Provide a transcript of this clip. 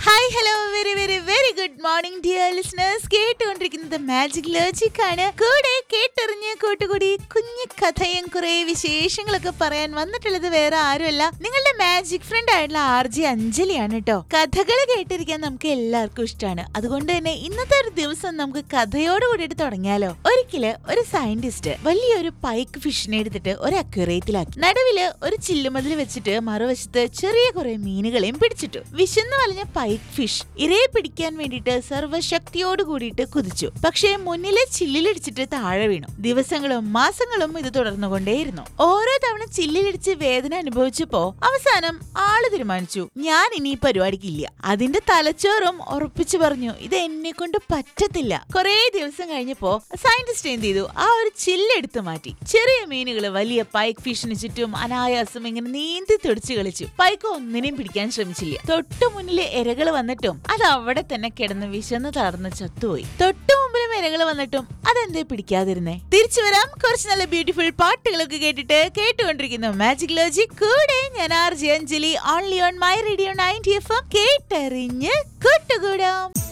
hi hello very very very good morning dear listeners കേട്ടുകൊണ്ടിരിക്കുന്നത് magic logic ആണ് കൂടെ കേട്ടറിഞ്ഞ് കൂട്ടുകൂടി കുഞ്ഞു കഥയും കുറെ വിശേഷങ്ങളൊക്കെ പറയാൻ വന്നിട്ടുള്ളത് വേറെ ആരുമല്ല നിങ്ങളുടെ മാജിക് ഫ്രണ്ട് ആയിട്ടുള്ള ആർ ജി അഞ്ജലിയാണ് കേട്ടോ കഥകൾ കേട്ടിരിക്കാൻ നമുക്ക് എല്ലാവർക്കും ഇഷ്ടമാണ് അതുകൊണ്ട് തന്നെ ഇന്നത്തെ ഒരു ദിവസം നമുക്ക് കഥയോട് കൂടിയിട്ട് തുടങ്ങിയാലോ ഒരിക്കല് ഒരു സയന്റിസ്റ്റ് വലിയൊരു പൈക്ക് ഫിഷിനെ എടുത്തിട്ട് ഒരു അക്യുറേറ്റിലാക്കി നടുവില് ഒരു ചില്ലുമതിൽ വെച്ചിട്ട് മറുവശത്ത് ചെറിയ കുറെ മീനുകളെയും പിടിച്ചിട്ടു വിശന്നു വലഞ്ഞ പൈക്ക് ഫിഷ് ഇരയെ പിടിക്കാൻ വേണ്ടിയിട്ട് സർവ്വശക്തിയോട് കൂടിയിട്ട് കുതിച്ചു പക്ഷേ മുന്നിലെ ചില്ലിലിടിച്ചിട്ട് താഴെ വീണു ദിവസങ്ങളും മാസങ്ങളും ഇത് തുടർന്നുകൊണ്ടേയിരുന്നു ഓരോ തവണ ചില്ലിലിടിച്ച് വേദന അനുഭവിച്ചപ്പോ അവസാനം ആള് തീരുമാനിച്ചു ഞാൻ ഇനി ഈ പരിപാടിക്കില്ല അതിന്റെ തലച്ചോറും ഉറപ്പിച്ചു പറഞ്ഞു ഇത് എന്നെ കൊണ്ട് പറ്റത്തില്ല കുറെ ദിവസം കഴിഞ്ഞപ്പോ സയന്റിസ്റ്റ് എന്ത് ചെയ്തു ആ ഒരു ചില്ലെടുത്ത് മാറ്റി ചെറിയ മീനുകൾ വലിയ പൈക്ക് ഫിഷിന് ചുറ്റും അനായാസം ഇങ്ങനെ നീന്തി തുടിച്ചു കളിച്ചു പൈക്ക് ഒന്നിനെയും പിടിക്കാൻ ശ്രമിച്ചില്ല തൊട്ടു മുന്നിലെ ഇരകൾ വന്നിട്ടും അത് അവിടെ തന്നെ കിടന്ന് വിശന്ന് തളർന്ന് ചത്തുപോയി തൊട്ടു മുമ്പിലും ഇരകൾ വന്നിട്ടും അതെന്തേ പിടിക്കാതിരുന്നേ തിരിച്ചു വരാം കുറച്ച് നല്ല ബ്യൂട്ടിഫുൾ പാട്ടുകളൊക്കെ കേട്ടിട്ട് കേട്ടുകൊണ്ടിരിക്കുന്നു മാജിക് ലോജിക് കൂടെ ഞാൻ R G Anjali only on my radio ninety F M കേട്ടറിഞ്ഞ് കൂട്ടുകൂടാം